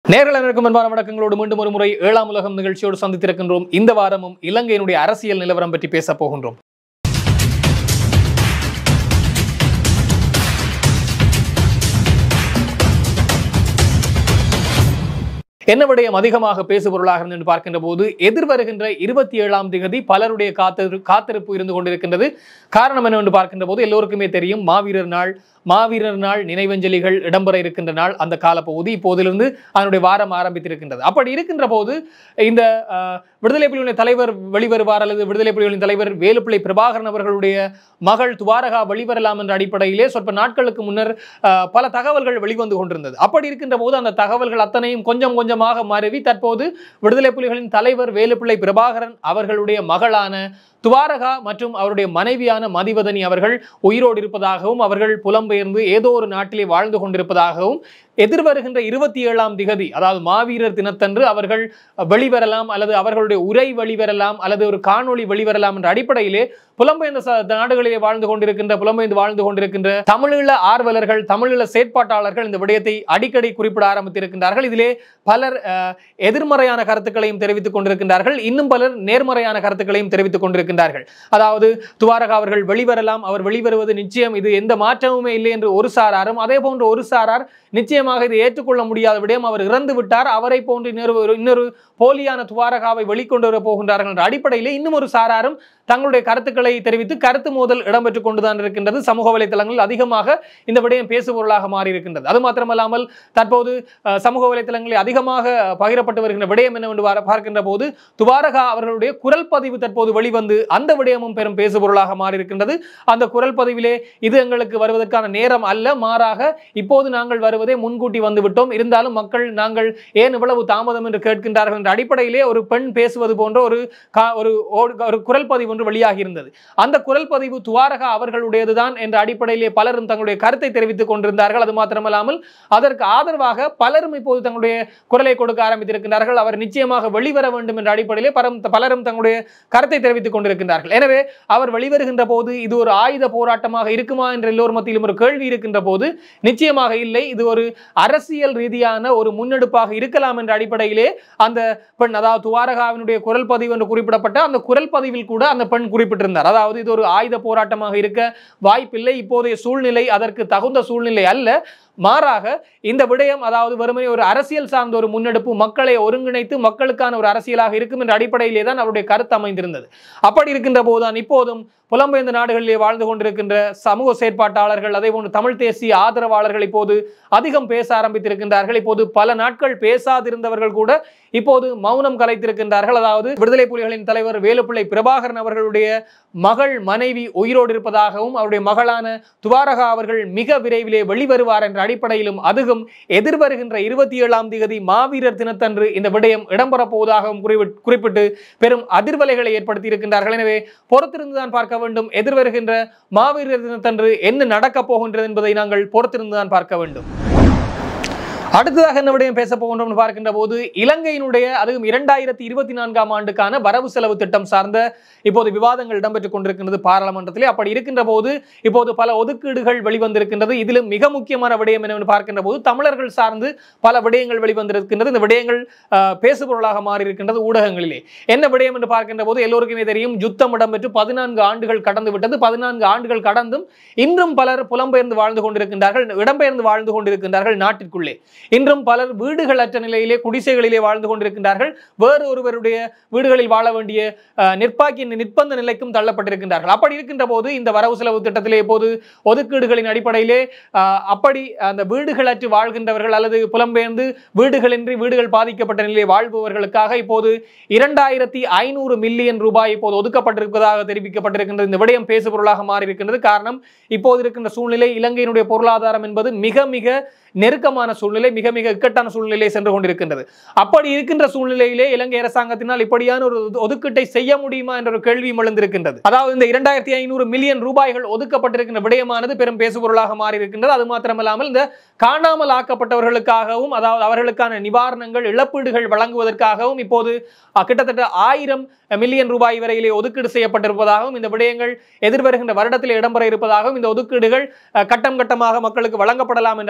நேரில் இருக்கும் அன்பான வணக்கங்களோடு மீண்டும் ஒரு முறை ஏழாம் உலகம் நிகழ்ச்சியோடு சந்தித்திருக்கின்றோம் இந்த வாரமும் இலங்கையினுடைய அரசியல் நிலவரம் பற்றி பேச போகின்றோம் என்ன விடயம் அதிகமாக பேசுபொருளாக இருந்து பார்க்கின்ற போது எதிர்வருகின்ற இருபத்தி ஏழாம் திகதி பலருடைய காத்திரு காத்திருப்பு இருந்து கொண்டிருக்கின்றது காரணம் என்னவென்று பார்க்கின்ற போது எல்லோருக்குமே தெரியும் மாவீரர் நாள் மாவீரர் நாள் நினைவஞ்சலிகள் இடம்பெற இருக்கின்ற நாள் அந்த காலப்பகுதி இப்போதிலிருந்து அதனுடைய வாரம் ஆரம்பித்திருக்கின்றது அப்படி இருக்கின்ற போது இந்த அஹ், விடுதலை புலிகளின் தலைவர் வெளிவருவார் அல்லது விடுதலை புலிகளின் தலைவர் வேலுப்பிள்ளை பிரபாகரன் அவர்களுடைய மகள் துவாரகா வெளிவரலாம் என்ற அடிப்படையிலே சொற்ப நாட்களுக்கு முன்னர் அஹ், பல தகவல்கள் வெளிவந்து கொண்டிருந்தது அப்படி இருக்கின்ற போது அந்த தகவல்கள் அத்தனையும் கொஞ்சம் கொஞ்சமாக மருவி தற்போது விடுதலை புலிகளின் தலைவர் வேலுப்பிள்ளை பிரபாகரன் அவர்களுடைய மகளான துவாரகா மற்றும் அவருடைய மனைவியான மதிவதனி அவர்கள் உயிரோடு இருப்பதாகவும் அவர்கள் புலம்பெயர்ந்து ஏதோ ஒரு நாட்டிலே வாழ்ந்து கொண்டிருப்பதாகவும் எதிர்வருகின்ற இருபத்தி ஏழாம் திகதி அதாவது மாவீரர் தினத்தன்று அவர்கள் வெளிவரலாம் அல்லது அவர்களுடைய உரை வெளிவரலாம் அல்லது ஒரு காணொளி வெளிவரலாம் என்ற அடிப்படையிலே புலம்பெயர்ந்த ச- நாடுகளிலே வாழ்ந்து கொண்டிருக்கின்ற புலம்பெயர்ந்து வாழ்ந்து கொண்டிருக்கின்ற தமிழீழ ஆர்வலர்கள் தமிழீழ செயற்பாட்டாளர்கள் இந்த விடயத்தை அடிக்கடி குறிப்பிட ஆரம்பித்திருக்கின்றார்கள் இதிலே பலர் அஹ், எதிர்மறையான கருத்துக்களையும் தெரிவித்துக் கொண்டிருக்கின்றார்கள் இன்னும் பலர் நேர்மறையான கருத்துக்களையும் தெரிவித்துக் கொண்டிருக்கின்றார்கள் அதாவது துவாரகா அவர்கள் வெளிவரலாம் அவர் வெளிவருவது நிச்சயம் இது எந்த மாற்றமுமே இல்லை என்று ஒரு சாராரும் அதே போன்று ஒரு சாரார் நிச்சயமாக இதை ஏற்றுக்கொள்ள முடியாத விடயம் அவர் இறந்து விட்டார் அவரை போன்று இன்னொரு ஒரு- இன்னொரு போலியான துவாரகாவை வெளிக்கொண்டு வர போகின்றார்கள் என்ற அடிப்படையிலே இன்னும் ஒரு சாராரும் தங்களுடைய கருத்துக்களை தெரிவித்து கருத்து மோதல் இடம்பெற்றுக் கொண்டுதான் இருக்கின்றது சமூக வலைத்தளங்களில் அதிகமாக இந்த விடயம் பேசுபொருளாக மாறி இருக்கின்றது அது மாத்திரமல்லாமல் தற்போது அஹ், சமூக வலைத்தளங்களில் அதிகமாக பகிரப்பட்டு வருகின்ற விடயம் என்னவென்று வர- பார்க்கின்ற போது துவாரகா அவர்களுடைய குரல் பதிவு தற்போது வெளிவந்து அந்த விடயமும் பெரும் பேசுபொருளாக மாறி இருக்கின்றது அந்த குரல் பதிவிலே இது எங்களுக்கு வருவதற்கான நேரம் அல்ல மாறாக இப்போது நாங்கள் வருவதே முன்கூட்டி வந்து விட்டோம் இருந்தாலும் மக்கள் நாங்கள் ஏன் இவ்வளவு தாமதம் என்று கேட்கின்றார்கள் என்ற அடிப்படையிலே ஒரு பெண் பேசுவது போன்ற ஒரு கா- ஒரு ஓ- ஒரு குரல் பதிவு ஒன்று வெளியாகி இருந்தது அந்த குரல் பதிவு துவாரகா அவர்களுடையதுதான் என்ற அடிப்படையிலே பலரும் தங்களுடைய கருத்தை தெரிவித்துக் கொண்டிருந்தார்கள் அது மாத்திரமல்லாமல் அதற்கு ஆதரவாக பலரும் இப்போது தங்களுடைய குரலை கொடுக்க ஆரம்பித்திருக்கிறார்கள் அவர் நிச்சயமாக வெளிவர வேண்டும் என்ற அடிப்படையிலே பரம் பலரும் தங்களுடைய கருத்தை தெரிவித்துக் கொண்டிருக்கின்றார்கள் எனவே அவர் வெளிவருகின்ற போது இது ஒரு ஆயுத போராட்டமாக இருக்குமா என்ற எல்லோர் மத்தியிலும் ஒரு கேள்வி இருக்கின்ற போது நிச்சயமாக இல்லை இது ஒரு அரசியல் ரீதியான ஒரு முன்னெடுப்பாக இருக்கலாம் என்ற அடிப்படையிலே அந்த பெண் அதாவது துவாரகாவினுடைய குரல் பதிவு என்று குறிப்பிடப்பட்ட அந்த குரல் பதிவில் கூட அந்த பெண் குறிப்பிட்டிருந்தார் அதாவது இது ஒரு ஆயுத போராட்டமாக இருக்க வாய்ப்பில்லை இப்போதைய சூழ்நிலை அதற்கு தகுந்த சூழ்நிலை அல்ல மாறாக இந்த விடயம் அதாவது வெறுமனே ஒரு அரசியல் சார்ந்த ஒரு முன்னெடுப்பு மக்களை ஒருங்கிணைத்து மக்களுக்கான ஒரு அரசியலாக இருக்கும் என்ற அடிப்படையிலே தான் அவருடைய கருத்து அமைந்திருந்தது அப்படி இருக்கின்ற போதுதான் இப்போதும் புலம்பெயர்ந்த நாடுகளிலே வாழ்ந்து கொண்டிருக்கின்ற சமூக செயற்பாட்டாளர்கள் அதே போன்று தமிழ் தேசிய ஆதரவாளர்கள் இப்போது அதிகம் பேச ஆரம்பித்திருக்கின்றார்கள் இப்போது பல நாட்கள் பேசாதிருந்தவர்கள் கூட இப்போது மௌனம் கலைத்திருக்கின்றார்கள் அதாவது விடுதலை புலிகளின் தலைவர் வேலுப்பிள்ளை பிரபாகரன் அவர்களுடைய மகள் மனைவி உயிரோடு இருப்பதாகவும் அவருடைய மகளான துவாரகா அவர்கள் மிக விரைவிலே வெளிவருவார் என்ற அடிப்படையிலும் அதுவும் எதிர்வருகின்ற இருபத்தி ஏழாம் தேதி மாவீரர் தினத்தன்று இந்த விடயம் இடம்பெறப் போவதாகவும் குறிப்பிட்- குறிப்பிட்டு பெரும் அதிர்வலைகளை ஏற்படுத்தி இருக்கின்றார்கள் எனவே பொறுத்திருந்துதான் பார்க்க வேண்டும் எதிர்வருகின்ற மாவீரர் தினத்தன்று என்ன நடக்கப் போகின்றது என்பதை நாங்கள் பொறுத்திருந்துதான் பார்க்க வேண்டும் அடுத்ததாக என்ன விடயம் பேச போகின்றோம் பார்க்கின்ற போது இலங்கையினுடைய அதுவும் இரண்டாயிரத்தி இருபத்தி நான்காம் ஆண்டுக்கான வரவு செலவு திட்டம் சார்ந்த இப்போது விவாதங்கள் இடம்பெற்றுக் கொண்டிருக்கின்றது பாராளுமன்றத்திலே அப்படி இருக்கின்ற போது இப்போது பல ஒதுக்கீடுகள் வெளிவந்திருக்கின்றது இதிலும் மிக முக்கியமான விடயம் என்னவென்று பார்க்கின்ற போது தமிழர்கள் சார்ந்து பல விடயங்கள் வெளிவந்திருக்கின்றது இந்த விடயங்கள் ஆஹ், பேசுபொருளாக மாறி இருக்கின்றது ஊடகங்களிலே என்ன விடயம் என்று பார்க்கின்ற போது எல்லோருக்குமே தெரியும் யுத்தம் இடம்பெற்று பதினான்கு ஆண்டுகள் கடந்து விட்டது பதினான்கு ஆண்டுகள் கடந்தும் இன்றும் பலர் புலம்பெயர்ந்து வாழ்ந்து கொண்டிருக்கின்றார்கள் இடம்பெயர்ந்து வாழ்ந்து கொண்டிருக்கின்றார்கள் நாட்டிற்குள்ளே இன்றும் பலர் வீடுகளற்ற நிலையிலே குடிசைகளிலே வாழ்ந்து கொண்டிருக்கின்றார்கள் வேறு ஒருவருடைய வீடுகளில் வாழ வேண்டிய அஹ், நிர்பாக்கிய நிர்பந்த நிலைக்கும் தள்ளப்பட்டிருக்கின்றார்கள் அப்படி இருக்கின்ற போது இந்த வரவு செலவு திட்டத்திலே இப்போது ஒதுக்கீடுகளின் அடிப்படையிலே அஹ், அப்படி அந்த வீடுகளற்று வாழ்கின்றவர்கள் அல்லது புலம்பெயர்ந்து வீடுகளின்றி வீடுகள் பாதிக்கப்பட்ட நிலையிலே வாழ்பவர்களுக்காக இப்போது இரண்டாயிரத்தி ஐநூறு மில்லியன் ரூபாய் இப்போது ஒதுக்கப்பட்டிருப்பதாக தெரிவிக்கப்பட்டிருக்கின்றது இந்த விடயம் பேசுபொருளாக மாறி இருக்கின்றது காரணம் இப்போது இருக்கின்ற சூழ்நிலை இலங்கையினுடைய பொருளாதாரம் என்பது மிக மிக நெருக்கமான சூழ்நிலை மிக மிக இக்கட்டான சூழ்நிலை சென்று கொண்டிருக்கின்றது அப்படி இருக்கின்ற சூழ்நிலையிலே இலங்கை அரசாங்கத்தினால் இப்படியான ஒரு ஒது- ஒதுக்கீட்டை செய்ய முடியுமா என்ற ஒரு கேள்வியும் எழுந்திருக்கின்றது அதாவது இந்த இரண்டாயிரத்தி ஐநூறு மில்லியன் ரூபாய்கள் ஒதுக்கப்பட்டிருக்கின்ற விடயமானது பெரும் பேசுபொருளாக மாறி இருக்கின்றது அது மாத்திரமல்லாமல் இந்த காணாமல் ஆக்கப்பட்டவர்களுக்காகவும் அதாவது அவர்களுக்கான நிவாரணங்கள் இழப்பீடுகள் வழங்குவதற்காகவும் இப்போது அஹ், கிட்டத்தட்ட ஆயிரம் மில்லியன் ரூபாய் வரையிலே ஒதுக்கீடு செய்யப்பட்டிருப்பதாகவும் இந்த விடயங்கள் எதிர்வருகின்ற வருடத்தில் இடம்பெற இருப்பதாகவும் இந்த ஒதுக்கீடுகள் அஹ், கட்டம் கட்டமாக மக்களுக்கு வழங்கப்படலாம் என்ற அடிப்படையிலும்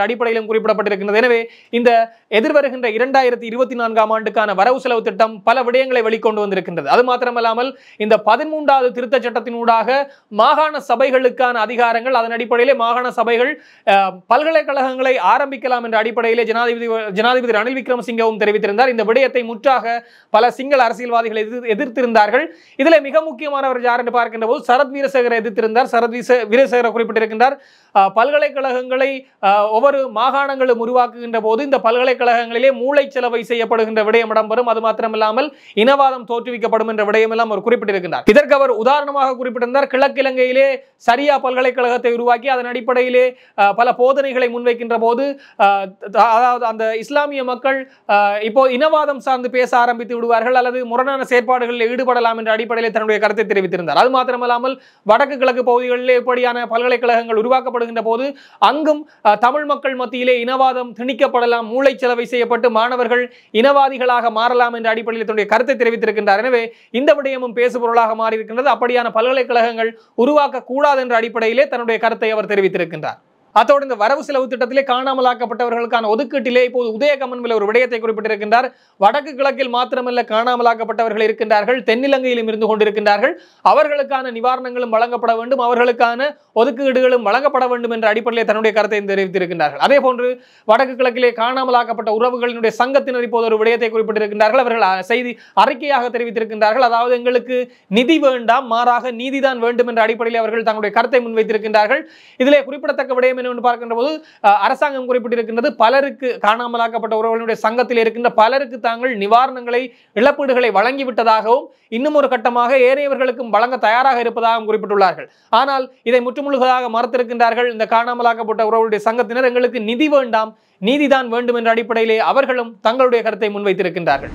குறிப்பிடப்பட்டிருக்கின்றது எனவே இந்த எதிர்வருகின்ற இரண்டாயிரத்தி இருபத்தி நான்காம் ஆண்டுக்கான வரவு செலவு திட்டம் பல விடயங்களை வெளிக்கொண்டு வந்திருக்கின்றது அது மாத்திரமல்லாமல் இந்த பதிமூன்றாவது திருத்த சட்டத்தினூடாக மாகாண சபைகளுக்கான அதிகாரங்கள் அதன் அடிப்படையிலே மாகாண சபைகள் அஹ், பல்கலைக்கழகங்களை ஆரம்பிக்கலாம் என்ற அடிப்படையிலே ஜனாதிபதி ஜனாதிபதி ரணில் விக்ரமசிங்கவும் தெரிவித்திருந்தார் இந்த விடயத்தை முற்றாக பல சிங்கள அரசியல்வாதிகள் எதிர் எதிர்த்திருந்தார்கள் இதில் மிக முக்கியமானவர் யார் என்று பார்க்கின்ற போது சரத் வீரசேகர் எதிர்த்திருந்தார் சரத் வீச- வீரசேகர் குறிப்பிட்டிருக்கின்றார் அஹ், பல்கலைக்கழகங்களை அஹ், ஒவ்வொரு மாகாணங்களும் உருவாக்குகின்ற போது இந்த பல்கலைக்கழகங்களிலே மூளைச்சலவை செய்யப்படுகின்ற விடயம் இடம்பெறும் அது மாத்திரமில்லாமல் இனவாதம் தோற்றுவிக்கப்படும் என்ற விடயமெல்லாம் அவர் குறிப்பிட்டிருக்கின்றார் இதற்கு அவர் உதாரணமாக குறிப்பிட்டிருந்தார் கிழக்கிழங்கையிலே சரியா பல்கலைக்கழகத்தை உருவாக்கி அதன் அடிப்படையிலே அஹ், பல போதனைகளை முன்வைக்கின்ற போது அஹ், த- அதாவது அந்த இஸ்லாமிய மக்கள் அஹ், இப்போ இனவாதம் சார்ந்து பேச ஆரம்பித்து விடுவார்கள் அல்லது முரணான செயற்பாடுகளில் ஈடுபடலாம் என்ற அடிப்படையில் தன்னுடைய கருத்தை தெரிவித்திருந்தார் அது மாத்திரமல்லாமல் வடக்கு கிழக்கு பகுதிகளிலே இப்படியான பல்கலைக்கழகங்கள் உருவாக்கப்படுகின்ற போது அங்கும் அஹ், தமிழ் மக்கள் மத்தியிலே இனவாதம் திணிக்கப்படலாம் மூளைச்சலவை செய்யப்பட்டு மாணவர்கள் இனவாதிகளாக மாறலாம் என்ற அடிப்படையில் தன்னுடைய கருத்தை தெரிவித்திருக்கின்றார் எனவே இந்த விடயமும் பேசுபொருளாக மாறியிருக்கின்றது அப்படியான பல்கலைக்கழகங்கள் உருவாக்க கூடாது என்ற அடிப்படையிலே தன்னுடைய கருத்தை அவர் தெரிவித்திருக்கின்றார் அத்தோடு இந்த வரவு செலவு திட்டத்திலே காணாமலாக்கப்பட்டவர்களுக்கான ஒதுக்கீட்டிலே இப்போது உதயகமன் ஒரு விடயத்தை குறிப்பிட்டிருக்கின்றார் வடக்கு கிழக்கில் மாத்திரமல்ல காணாமலாக்கப்பட்டவர்கள் இருக்கின்றார்கள் தென்னிலங்கையிலும் இருந்து கொண்டிருக்கின்றார்கள் அவர்களுக்கான நிவாரணங்களும் வழங்கப்பட வேண்டும் அவர்களுக்கான ஒதுக்கீடுகளும் வழங்கப்பட வேண்டும் என்ற அடிப்படையில் தன்னுடைய கருத்தை தெரிவித்திருக்கின்றார்கள் அதே போன்று வடக்கு கிழக்கிலே காணாமலாக்கப்பட்ட உறவுகளினுடைய சங்கத்தினர் இப்போது ஒரு விடயத்தை குறிப்பிட்டிருக்கின்றார்கள் அவர்கள் அஹ், செய்தி அறிக்கையாக தெரிவித்திருக்கின்றார்கள் அதாவது எங்களுக்கு நிதி வேண்டாம் மாறாக நீதிதான் வேண்டும் என்ற அடிப்படையில் அவர்கள் தங்களுடைய கருத்தை முன்வைத்திருக்கின்றார்கள் இதிலே குறிப்பிடத்தக்க விடயம் என்னவென்று பார்க்கின்ற போது அஹ், அரசாங்கம் குறிப்பிட்டிருக்கின்றது பலருக்கு காணாமலாக்கப்பட்ட உறவுகளுடைய சங்கத்தில் இருக்கின்ற பலருக்கு தாங்கள் நிவாரணங்களை இழப்பீடுகளை வழங்கிவிட்டதாகவும் இன்னும் ஒரு கட்டமாக ஏனையவர்களுக்கும் வழங்க தயாராக இருப்பதாகவும் குறிப்பிட்டுள்ளார்கள் ஆனால் இதை முற்றுமுழுதாக மறுத்திருக்கின்றார்கள் இந்த காணாமலாக்கப்பட்ட உறவுடைய சங்கத்தினர் எங்களுக்கு நிதி வேண்டாம் நீதிதான் வேண்டும் என்ற அடிப்படையிலே அவர்களும் தங்களுடைய கருத்தை முன்வைத்திருக்கின்றார்கள்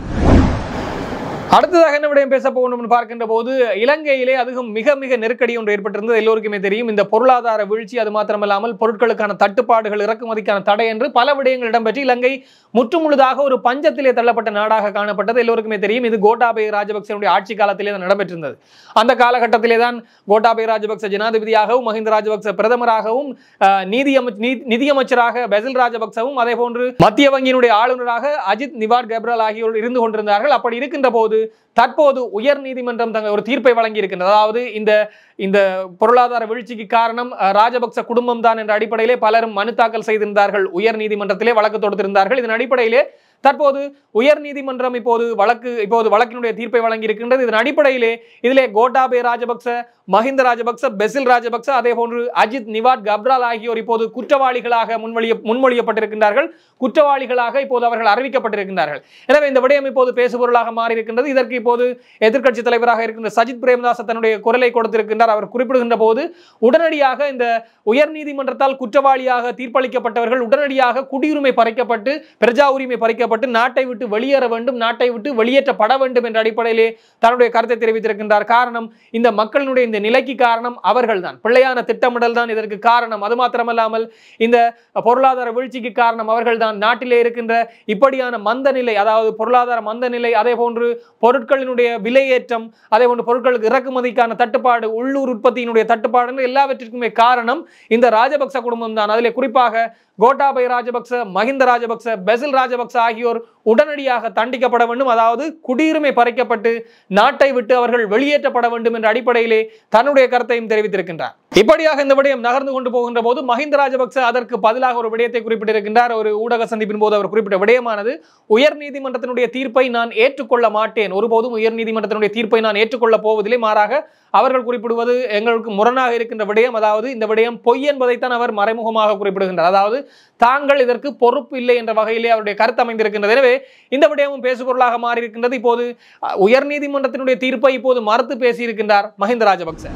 அடுத்ததாக என்ன விடயம் பேச போகணும் என்று பார்க்கின்ற போது இலங்கையிலே அதுவும் மிக மிக நெருக்கடி ஒன்று ஏற்பட்டிருந்தது எல்லோருக்குமே தெரியும் இந்த பொருளாதார வீழ்ச்சி அது மாத்திரமல்லாமல் பொருட்களுக்கான தட்டுப்பாடுகள் இறக்குமதிக்கான தடை என்று பல விடயங்கள் இடம்பெற்று இலங்கை முற்றுமுழுதாக ஒரு பஞ்சத்திலே தள்ளப்பட்ட நாடாக காணப்பட்டது எல்லோருக்குமே தெரியும் இது கோட்டாபய ராஜபக்சனுடைய ஆட்சி காலத்திலே தான் நடைபெற்றிருந்தது அந்த காலகட்டத்திலே தான் கோட்டாபய ராஜபக்ச ஜனாதிபதியாகவும் மஹிந்த ராஜபக்ச பிரதமராகவும் அஹ், நீதி அமைச்ச நீ- நிதியமைச்சராக பெசில் ராஜபக்சவும் அதே போன்று மத்திய வங்கியினுடைய ஆளுநராக அஜித் நிவாட் கெப்ரல் ஆகியோர் இருந்து கொண்டிருந்தார்கள் அப்படி இருக்கின்ற போது தற்போது உயர் நீதிமன்றம் தங்க ஒரு தீர்ப்பை வழங்கி இருக்கின்றது அதாவது இந்த இந்த பொருளாதார வீழ்ச்சிக்கு காரணம் அஹ், ராஜபக்ச குடும்பம் தான் என்ற அடிப்படையிலே பலரும் மனு தாக்கல் செய்திருந்தார்கள் உயர் நீதிமன்றத்திலே வழக்கு தொடுத்திருந்தார்கள் இதன் அடிப்படையிலே தற்போது உயர் நீதிமன்றம் இப்போது வழக்கு இப்போது வழக்கினுடைய தீர்ப்பை வழங்கி இருக்கின்றது இதன் அடிப்படையிலே இதிலே கோட்டாபே ராஜபக்ச மஹிந்த ராஜபக்ச பெசில் ராஜபக்ச அதே போன்று அஜித் நிவாட் கப்ரால் ஆகியோர் இப்போது குற்றவாளிகளாக முன்மொழிய முன்மொழியப்பட்டிருக்கின்றார்கள் குற்றவாளிகளாக இப்போது அவர்கள் அறிவிக்கப்பட்டிருக்கின்றார்கள் எனவே இந்த விடயம் இப்போது பேசுபொருளாக மாறி இருக்கின்றது இதற்கு இப்போது எதிர்க்கட்சி தலைவராக இருக்கின்ற சஜித் பிரேமதாச தன்னுடைய குரலை கொடுத்திருக்கின்றார் அவர் குறிப்பிடுகின்ற போது உடனடியாக இந்த உயர் நீதிமன்றத்தால் குற்றவாளியாக தீர்ப்பளிக்கப்பட்டவர்கள் உடனடியாக குடியுரிமை பறிக்கப்பட்டு பிரஜா உரிமை பறிக்கப்பட்டு நாட்டை விட்டு வெளியேற வேண்டும் நாட்டை விட்டு வெளியேற்றப்பட வேண்டும் என்ற அடிப்படையிலே தன்னுடைய கருத்தை தெரிவித்திருக்கின்றார் காரணம் இந்த மக்களினுடைய இந்த நிலைக்கு காரணம் அவர்கள்தான் பிள்ளையான திட்டமிடல் தான் இதற்கு காரணம் அது மாத்திரமல்லாமல் இந்த பொருளாதார வீழ்ச்சிக்கு காரணம் அவர்கள்தான் நாட்டிலே இருக்கின்ற இப்படியான மந்த நிலை அதாவது பொருளாதார மந்த நிலை அதே போன்று பொருட்களினுடைய விலையேற்றம் அதே போன்று பொருட்களுக்கு இறக்குமதிக்கான தட்டுப்பாடு உள்ளூர் உற்பத்தியினுடைய தட்டுப்பாடு எல்லாவற்றிற்குமே காரணம் இந்த ராஜபக்ச குடும்பம் தான் அதிலே குறிப்பாக கோட்டாபய ராஜபக்ச மஹிந்த ராஜபக்ச பெசில் ராஜபக்ச ஆகியோர் உடனடியாக தண்டிக்கப்பட வேண்டும் அதாவது குடியுரிமை பறிக்கப்பட்டு நாட்டை விட்டு அவர்கள் வெளியேற்றப்பட வேண்டும் என்ற அடிப்படையிலே தன்னுடைய கருத்தையும் தெரிவித்திருக்கின்றார் இப்படியாக இந்த விடயம் நகர்ந்து கொண்டு போகின்ற போது மஹிந்த ராஜபக்ச அதற்கு பதிலாக ஒரு விடயத்தை குறிப்பிட்டிருக்கின்றார் ஒரு ஊடக சந்திப்பின் போது அவர் குறிப்பிட்ட விடயமானது உயர் நீதிமன்றத்தினுடைய தீர்ப்பை நான் ஏற்றுக்கொள்ள மாட்டேன் ஒருபோதும் உயர் நீதிமன்றத்தினுடைய தீர்ப்பை நான் ஏற்றுக்கொள்ள போவதில்லை மாறாக அவர்கள் குறிப்பிடுவது எங்களுக்கு முரணாக இருக்கின்ற விடயம் அதாவது இந்த விடயம் பொய் என்பதைத்தான் அவர் மறைமுகமாக குறிப்பிடுகின்றார் அதாவது தாங்கள் இதற்கு பொறுப்பு இல்லை என்ற வகையிலே அவருடைய கருத்து அமைந்திருக்கின்றது எனவே இந்த விடயமும் பேசுபொருளாக மாறி இருக்கின்றது இப்போது அஹ், உயர் நீதிமன்றத்தினுடைய தீர்ப்பை இப்போது மறுத்து பேசியிருக்கின்றார் மஹிந்த ராஜபக்ச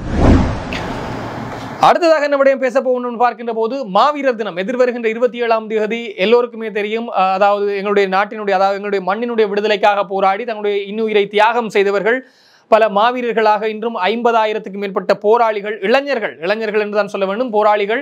அடுத்ததாக என்ன விடயம் பேச போகணும்னு பார்க்கின்ற போது மாவீரர் தினம் எதிர்வருகின்ற இருபத்தி ஏழாம் தேதி எல்லோருக்குமே தெரியும் அஹ், அதாவது எங்களுடைய நாட்டினுடைய அதாவது எங்களுடைய மண்ணினுடைய விடுதலைக்காக போராடி தங்களுடைய இன்னுயிரை தியாகம் செய்தவர்கள் பல மாவீரர்களாக இன்றும் ஐம்பதாயிரத்துக்கு மேற்பட்ட போராளிகள் இளைஞர்கள் இளைஞர்கள் என்று தான் சொல்ல வேண்டும் போராளிகள்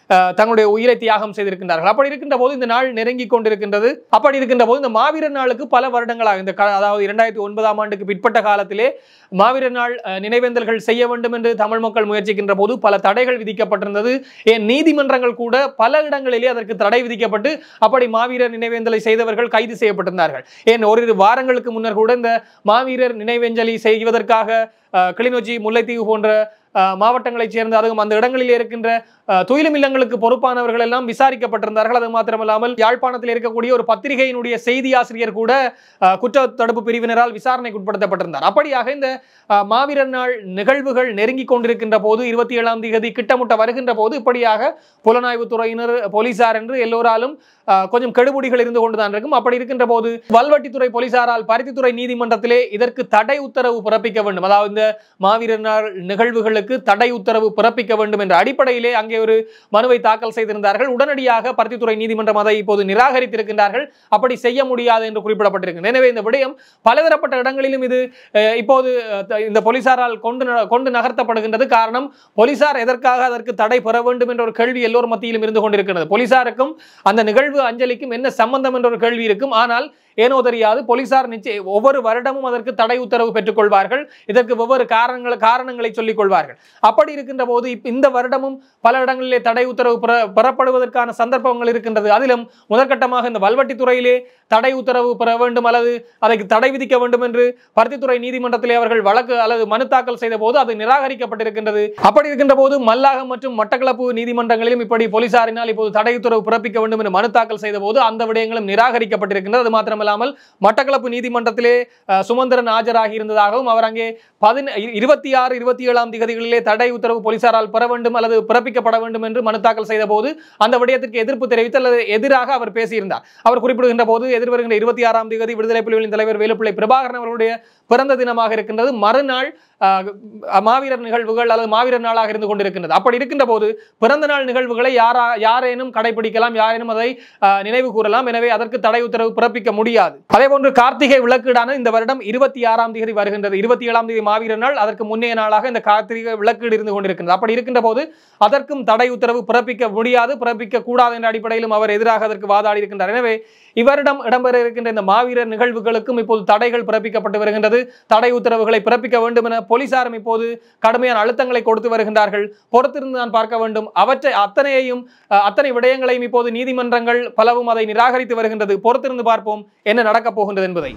அஹ், தங்களுடைய உயிரை தியாகம் செய்திருக்கின்றார்கள் அப்படி இருக்கின்ற போது இந்த நாள் நெருங்கி கொண்டிருக்கின்றது அப்படி இருக்கின்ற போது இந்த மாவீரர் நாளுக்கு பல வருடங்களாக இந்த கா- அதாவது இரண்டாயிரத்தி ஒன்பதாம் ஆண்டுக்கு பிற்பட்ட காலத்திலே மாவீரர் நாள் அஹ், நினைவேந்தல்கள் செய்ய வேண்டும் என்று தமிழ் மக்கள் முயற்சிக்கின்ற போது பல தடைகள் விதிக்கப்பட்டிருந்தது ஏன் நீதிமன்றங்கள் கூட பல இடங்களிலே அதற்கு தடை விதிக்கப்பட்டு அப்படி மாவீரர் நினைவேந்தலை செய்தவர்கள் கைது செய்யப்பட்டிருந்தார்கள் ஏன் ஓரிரு வாரங்களுக்கு முன்னர் கூட இந்த மாவீரர் நினைவேஞ்சலி செய்வதற்காக அஹ், கிளிநொச்சி முல்லைத்தீவு போன்ற அஹ், மாவட்டங்களைச் சேர்ந்த அதுவும் அந்த இடங்களில் இருக்கின்ற அஹ், துயிலும் இல்லங்களுக்கு பொறுப்பானவர்கள் எல்லாம் விசாரிக்கப்பட்டிருந்தார்கள் அது மாத்திரமல்லாமல் யாழ்ப்பாணத்தில் இருக்கக்கூடிய ஒரு பத்திரிகையினுடைய செய்தி ஆசிரியர் கூட அஹ், குற்ற தடுப்பு பிரிவினரால் விசாரணைக்கு உட்படுத்தப்பட்டிருந்தார் அப்படியாக இந்த அஹ், மாவீரர் நாள் நிகழ்வுகள் நெருங்கி கொண்டிருக்கின்ற போது இருபத்தி ஏழாம் தேதி கிட்டமுட்ட வருகின்ற போது இப்படியாக புலனாய்வுத் துறையினர் போலீசார் என்று எல்லோராலும் அஹ், கொஞ்சம் கெடுபுடிகள் இருந்து கொண்டுதான் இருக்கும் அப்படி இருக்கின்ற போது வல்வட்டித்துறை போலீசாரால் பருத்தித்துறை நீதிமன்றத்திலே இதற்கு தடை உத்தரவு பிறப்பிக்க வேண்டும் அதாவது இந்த மாவீரர் நாள் நிகழ்வுகளுக்கு தடை உத்தரவு பிறப்பிக்க வேண்டும் என்ற அடிப்படையிலே அங்கே ஒரு மனுவை தாக்கல் செய்திருந்தார்கள் உடனடியாக பருத்தித்துறை நீதிமன்றம் அதை இப்போது நிராகரித்திருக்கின்றார்கள் அப்படி செய்ய முடியாது என்று குறிப்பிடப்பட்டிருக்கிறது எனவே இந்த விடயம் பலதரப்பட்ட இடங்களிலும் இது அஹ், இப்போது அஹ், த- இந்த போலீசாரால் கொண்டு ந- கொண்டு நகர்த்தப்படுகின்றது காரணம் போலீசார் எதற்காக அதற்கு தடை பெற வேண்டும் என்ற ஒரு கேள்வி எல்லோர் மத்தியிலும் இருந்து கொண்டிருக்கிறது போலீசாருக்கும் அந்த நிகழ்வு அஞ்சலிக்கும் என்ன சம்பந்தம் என்ற ஒரு கேள்வி இருக்கும் ஆனால் ஏனோ தெரியாது போலீசார் நிச்சய ஒவ்வொரு வருடமும் அதற்கு தடை உத்தரவு பெற்றுக்கொள்வார்கள் இதற்கு ஒவ்வொரு காரணங்கள் காரணங்களை சொல்லிக் கொள்வார்கள் அப்படி இருக்கின்ற போது இப்ப இந்த வருடமும் பல இடங்களிலே தடை உத்தரவு பெற பெறப்படுவதற்கான சந்தர்ப்பங்கள் இருக்கின்றது அதிலும் முதற்கட்டமாக இந்த வல்வட்டித்துறையிலே தடை உத்தரவு பெற வேண்டும் அல்லது அதற்கு தடை விதிக்க வேண்டும் என்று பருத்தித்துறை நீதிமன்றத்திலே அவர்கள் வழக்கு அல்லது மனு தாக்கல் செய்த போது அது நிராகரிக்கப்பட்டிருக்கின்றது அப்படி இருக்கின்ற போது மல்லாகம் மற்றும் மட்டக்களப்பு நீதிமன்றங்களிலும் இப்படி போலீசாரினால் இப்போது தடை உத்தரவு பிறப்பிக்க வேண்டும் என்று மனு தாக்கல் செய்த போது அந்த விடயங்களும் நிராகரிக்கப்பட்டிருக்கின்றது அது மாத்திரமல்லாமல் மட்டக்களப்பு நீதிமன்றத்திலே அஹ், சுமந்திரன் ஆஜராகி இருந்ததாகவும் அவர் அங்கே பதின இருபத்தி ஆறு இருபத்தி ஏழாம் திகதிகளிலே தடை உத்தரவு போலீசாரால் பெற வேண்டும் அல்லது பிறப்பிக்கப்பட வேண்டும் என்று மனு தாக்கல் செய்த போது அந்த விடயத்திற்கு எதிர்ப்பு தெரிவித்து அல்லது எதிராக அவர் பேசியிருந்தார் அவர் குறிப்பிடுகின்ற போது எதிர்வருகின்ற இருபத்தி ஆறாம் தேதி விடுதலை புலிகளின் தலைவர் வேலுப்பிள்ளை பிரபாகரன் அவர்களுடைய பிறந்த தினமாக இருக்கின்றது மறுநாள் ஆஹ், மாவீரர் நிகழ்வுகள் அல்லது மாவீரர் நாளாக இருந்து கொண்டிருக்கின்றது அப்படி இருக்கின்ற போது பிறந்த நாள் நிகழ்வுகளை யாரா யாரேனும் கடைபிடிக்கலாம் யாரேனும் அதை ஆஹ், நினைவு கூறலாம் எனவே அதற்கு தடை உத்தரவு பிறப்பிக்க முடியாது அதே போன்று கார்த்திகை விளக்கீடான இந்த வருடம் இருபத்தி ஆறாம் தேதி வருகின்றது இருபத்தி ஏழாம் தேதி மாவீரர் நாள் அதற்கு முன்னைய நாளாக இந்த கார்த்திகை விளக்கீடு இருந்து கொண்டிருக்கின்றது அப்படி இருக்கின்ற போது அதற்கும் தடை உத்தரவு பிறப்பிக்க முடியாது பிறப்பிக்க கூடாது என்ற அடிப்படையிலும் அவர் எதிராக அதற்கு வாதாடி இருக்கின்றார் எனவே இவரிடம் இடம்பெற இருக்கின்ற இந்த மாவீரர் நிகழ்வுகளுக்கும் இப்போது தடைகள் பிறப்பிக்கப்பட்டு வருகின்றது தடை உத்தரவுகளை பிறப்பிக்க வேண்டும் என போலீசாரும் இப்போது கடுமையான அழுத்தங்களை கொடுத்து வருகின்றார்கள் பொறுத்திருந்து நான் பார்க்க வேண்டும் அவற்றை அத்தனையையும் அஹ், அத்தனை விடயங்களையும் இப்போது நீதிமன்றங்கள் பலவும் அதை நிராகரித்து வருகின்றது பொறுத்திருந்து பார்ப்போம் என்ன நடக்கப் போகின்றது என்பதை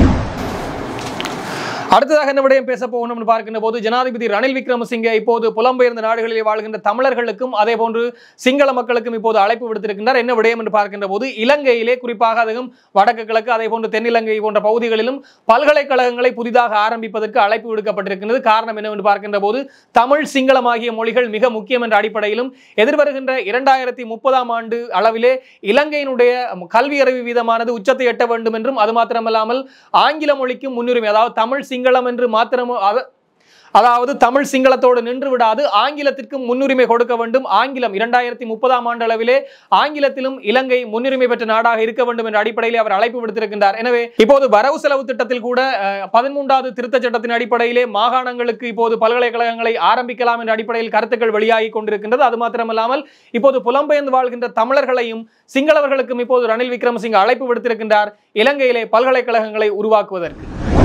அடுத்ததாக என்ன விடயம் பேச போகணும்னு பார்க்கின்ற போது ஜனாதிபதி ரணில் விக்ரமசிங்கே இப்போது புலம்பெயர்ந்த நாடுகளிலே வாழ்கின்ற தமிழர்களுக்கும் அதே போன்று சிங்கள மக்களுக்கும் இப்போது அழைப்பு விடுத்திருக்கின்றார் என்ன விடயம் என்று பார்க்கின்ற போது இலங்கையிலே குறிப்பாக அதுவும் வடக்கு கிழக்கு அதே போன்று தென்னிலங்கை போன்ற பகுதிகளிலும் பல்கலைக்கழகங்களை புதிதாக ஆரம்பிப்பதற்கு அழைப்பு விடுக்கப்பட்டிருக்கின்றது காரணம் என்னவென்று பார்க்கின்ற போது தமிழ் சிங்களம் ஆகிய மொழிகள் மிக முக்கியம் என்ற அடிப்படையிலும் எதிர்வருகின்ற இரண்டாயிரத்தி முப்பதாம் ஆண்டு அளவிலே இலங்கையினுடைய கல்வி அறிவு வீதமானது உச்சத்தை எட்ட வேண்டும் என்றும் அது மாத்திரமல்லாமல் ஆங்கில மொழிக்கும் முன்னுரிமை அதாவது தமிழ் சிங்களம் என்று மாத்திரம் அத- அதாவது தமிழ் சிங்களத்தோடு நின்று விடாது ஆங்கிலத்திற்கும் முன்னுரிமை கொடுக்க வேண்டும் ஆங்கிலம் இரண்டாயிரத்தி முப்பதாம் ஆண்டு அளவிலே ஆங்கிலத்திலும் இலங்கை முன்னுரிமை பெற்ற நாடாக இருக்க வேண்டும் என்ற அடிப்படையிலே அவர் அழைப்பு விடுத்திருக்கின்றார் எனவே இப்போது வரவு செலவு திட்டத்தில் கூட அஹ், பதிமூன்றாவது திருத்தச் சட்டத்தின் அடிப்படையிலே மாகாணங்களுக்கு இப்போது பல்கலைக்கழகங்களை ஆரம்பிக்கலாம் என்ற அடிப்படையில் கருத்துக்கள் வெளியாகி கொண்டிருக்கின்றது அது மாத்திரமல்லாமல் இப்போது புலம்பெயர்ந்து வாழ்கின்ற தமிழர்களையும் சிங்களவர்களுக்கும் இப்போது ரணில் விக்ரமசிங்க அழைப்பு விடுத்திருக்கின்றார் இலங்கையிலே பல்கலைக்கழகங்களை உருவாக்குவதற்கு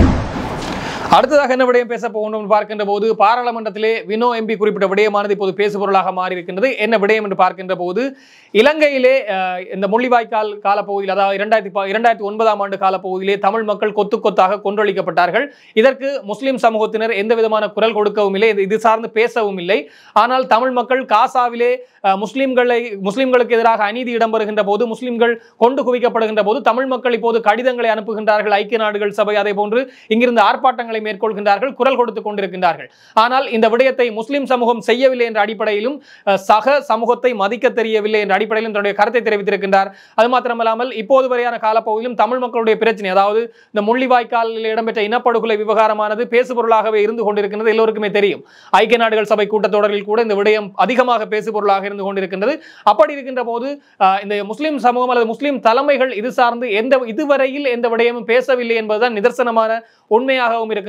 அடுத்ததாக என்ன விடயம் பேச போகணும் பார்க்கின்ற போது பாராளுமன்றத்திலே வினோ எம்பி குறிப்பிட்ட விடயமானது இப்போது பேசுபொருளாக மாறி இருக்கின்றது என்ன விடயம் என்று பார்க்கின்ற போது இலங்கையிலே அஹ், இந்த முள்ளிவாய்க்கால் காலப்பகுதியில் அதாவது இரண்டாயிரத்தி ப- இரண்டாயிரத்தி ஒன்பதாம் ஆண்டு காலப்பகுதியிலே தமிழ் மக்கள் கொத்து கொத்தாக கொன்றொழிக்கப்பட்டார்கள் இதற்கு முஸ்லிம் சமூகத்தினர் எந்த விதமான குரல் கொடுக்கவும் இல்லை இது- இது சார்ந்து பேசவும் இல்லை ஆனால் தமிழ் மக்கள் காசாவிலே அஹ், முஸ்லிம்களை முஸ்லிம்களுக்கு எதிராக அநீதி இடம்பெறுகின்ற போது முஸ்லிம்கள் கொண்டு குவிக்கப்படுகின்ற போது தமிழ் மக்கள் இப்போது கடிதங்களை அனுப்புகின்றார்கள் ஐக்கிய நாடுகள் சபை அதே போன்று இங்கிருந்து ஆர்ப்பாட்டங்களை மேற்கொள்கின்றார்கள் குரல் கொடுத்துக் கொண்டிருக்கின்றார்கள் ஆனால் இந்த விடயத்தை முஸ்லிம் சமூகம் செய்யவில்லை என்ற அடிப்படையிலும் அஹ், சக சமூகத்தை மதிக்க தெரியவில்லை என்ற அடிப்படையிலும் தன்னுடைய கருத்தை தெரிவித்திருக்கின்றார் அது மாத்திரமல்லாமல் இப்போது வரையான காலப்பகுதியிலும் தமிழ் மக்களுடைய பிரச்சனை அதாவது இந்த முள்ளிவாய்க்காலில் இடம்பெற்ற இனப்படுகொலை விவகாரமானது பேசுபொருளாகவே இருந்து கொண்டிருக்கின்றது எல்லோருக்குமே தெரியும் ஐக்கிய நாடுகள் சபை கூட்டத்தொடரில் கூட இந்த விடயம் அதிகமாக பேசுபொருளாக இருந்து கொண்டிருக்கின்றது அப்படி இருக்கின்ற போது அஹ், இந்த முஸ்லிம் சமூகம் அல்லது முஸ்லிம் தலைமைகள் இது சார்ந்து எந்த இதுவரையில் எந்த விடயமும் பேசவில்லை என்பதுதான் நிதர்சனமான உண்மையாகவும் இருக்கின்றது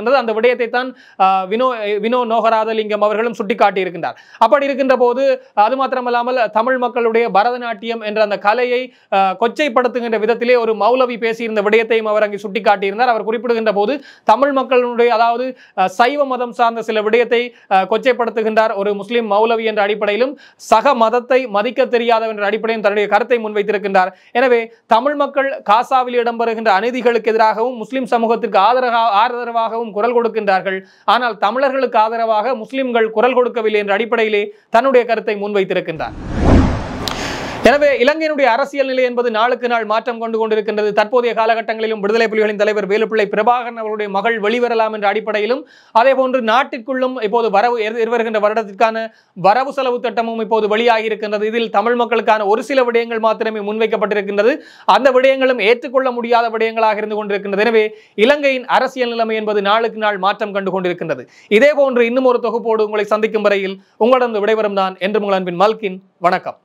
இருக்கின்றது அந்த விடயத்தை தான் ஆஹ், வினோ வினோ நோகராதலிங்கம் அவர்களும் சுட்டிக்காட்டியிருக்கின்றார் அப்படி இருக்கின்ற போது அது மாத்திரமல்லாமல் தமிழ் மக்களுடைய பரதநாட்டியம் என்ற அந்த கலையை ஆஹ், கொச்சைப்படுத்துகின்ற விதத்திலே ஒரு மௌலவி பேசியிருந்த விடயத்தையும் அவர் அங்கே சுட்டிக்காட்டியிருந்தார் அவர் குறிப்பிடுகின்ற போது தமிழ் மக்களுடைய அதாவது அஹ், சைவ மதம் சார்ந்த சில விடயத்தை அஹ், கொச்சைப்படுத்துகின்றார் ஒரு முஸ்லிம் மௌலவி என்ற அடிப்படையிலும் சக மதத்தை மதிக்க தெரியாதவர் என்ற அடிப்படையில் தன்னுடைய கருத்தை முன்வைத்திருக்கின்றார் எனவே தமிழ் மக்கள் காசாவில் இடம்பெறுகின்ற அநீதிகளுக்கு எதிராகவும் முஸ்லிம் சமூகத்திற்கு ஆதரவா ஆதரவாகவும் குரல் கொடுக்கின்றார்கள் ஆனால் தமிழர்களுக்கு ஆதரவாக முஸ்லிம்கள் குரல் கொடுக்கவில்லை என்ற அடிப்படையிலே தன்னுடைய கருத்தை முன்வைத்திருக்கின்றார் எனவே இலங்கையினுடைய அரசியல் நிலை என்பது நாளுக்கு நாள் மாற்றம் கொண்டு கொண்டிருக்கின்றது தற்போதைய காலகட்டங்களிலும் விடுதலை புலிகளின் தலைவர் வேலுப்பிள்ளை பிரபாகரன் அவருடைய மகள் வெளிவரலாம் என்ற அடிப்படையிலும் அதே போன்று நாட்டிற்குள்ளும் இப்போது வரவு எதிர்- எதிர்வருகின்ற வருடத்திற்கான வரவு செலவு திட்டமும் இப்போது வெளியாகி இருக்கின்றது இதில் தமிழ் மக்களுக்கான ஒரு சில விடயங்கள் மாத்திரமே முன்வைக்கப்பட்டிருக்கின்றது அந்த விடயங்களும் ஏற்றுக்கொள்ள முடியாத விடயங்களாக இருந்து கொண்டிருக்கின்றது எனவே இலங்கையின் அரசியல் நிலைமை என்பது நாளுக்கு நாள் மாற்றம் கண்டு கொண்டிருக்கின்றது இதே போன்று இன்னும் ஒரு தொகுப்போடு உங்களை சந்திக்கும் வரையில் உங்களிடம் விடைபெறும் நான் என்று உங்கள் அன்பின் மல்கின் வணக்கம்